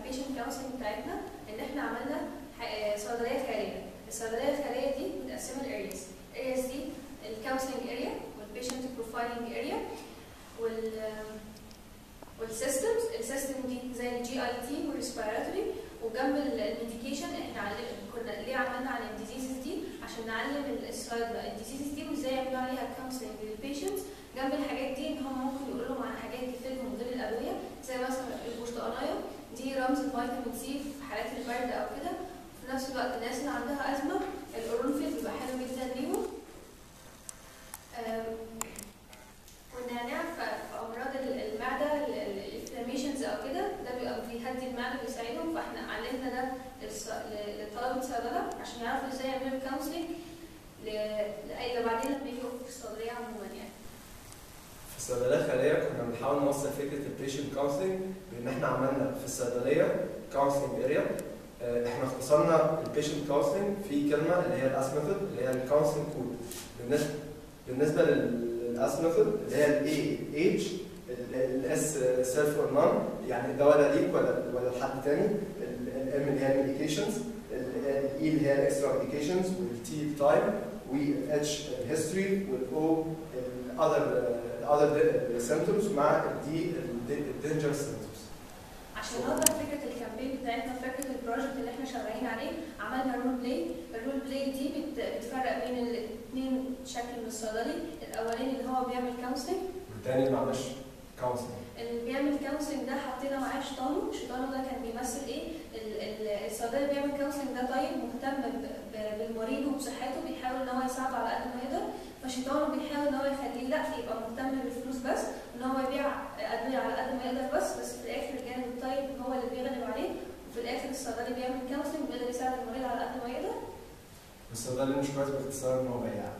البيشنت كونسلنج بتاعتنا ان احنا عملنا ح- صيدليه خيريه الصيدليه الخيريه دي متقسمه لارياز الارياز دي الكونسلنج اريا والبيشنت بروفايلنج اريا وال والسيستمز السيستم دي زي الجي اي تي والريسبيراتوري وجنب الميديكيشن احنا علم كنا ليه عملنا عن الديزيزز دي عشان نعلم الصيادله الديزيزز دي وازاي يعملوا عليها كونسلنج للبيشنتس جنب الحاجات دي ان هم ممكن يقولوا لهم عن حاجات تفيدهم غير الادويه زي مثلا البرتقانيه دي رمز الفيتامين سي في حالات البرد او كده في نفس الوقت الناس اللي عندها ازمه القرنفل بيبقى حلو جدا ليهم أم، والنعناع في في امراض ال- المعده الانفلاميشنز او كده ده بيبقى بيهدي المعده بيساعدهم فاحنا علمنا ده للص- ل- لطلبه الصيدله عشان يعرفوا ازاي يعملوا كونسلنج لاي بعدين لما يجوا في الصيدليه عموما يعني في الصيدليه الخيريه كنا بنحاول نوصل فكره البيشنت كونسلنج بان احنا عملنا في الصيدليه كونسلنج اريا احنا اختصرنا البيشنت كونسلنج في كلمه اللي هي الاس ميثود اللي هي الكونسلنج كود بالنسبه بالنسبه للاس ميثود اللي هي الاي ايج الاس سيلف اور نون يعني ده ولا ليك ولا ولا لحد تاني الام اللي هي الميديكيشنز الاي اللي هي الاكسترا ميديكيشنز والتي تايم والاتش الهيستوري والاو الاذر الاذر سيمبتومز مع الدي الدينجر سيمبتومز عشان نوضح فكره الكامبين بتاعتنا فكره البروجكت اللي احنا شغالين عليه عملنا رول بلاي الرول بلاي دي بت- بتفرق بين الاثنين شكل من الصيدلي الاولاني اللي هو بيعمل كونسلنج والتاني معلش كونسلنج اللي بيعمل كونسلنج ده حطينا معاه شيطانه شيطانه ده كان بيمثل ايه ال- ال- الصيدلي اللي بيعمل كونسلنج ده طيب مهتم ب- ب- بالمريض وبصحته بيحاول ان هو يساعده على قد ما يقدر فشيطانه بيحاول ان هو يخليه لا يبقى مهتم بالفلوس بس ان هو يبيع ادويه على قد ما يقدر بس بس في الاخر الجانب الطيب هو اللي بيغلب عليه وفي الاخر الصيدلي بيعمل كونسلنج بيقدر يساعد المريض على قد ما يقدر الصيدلي مش كويس باختصار ان هو بياع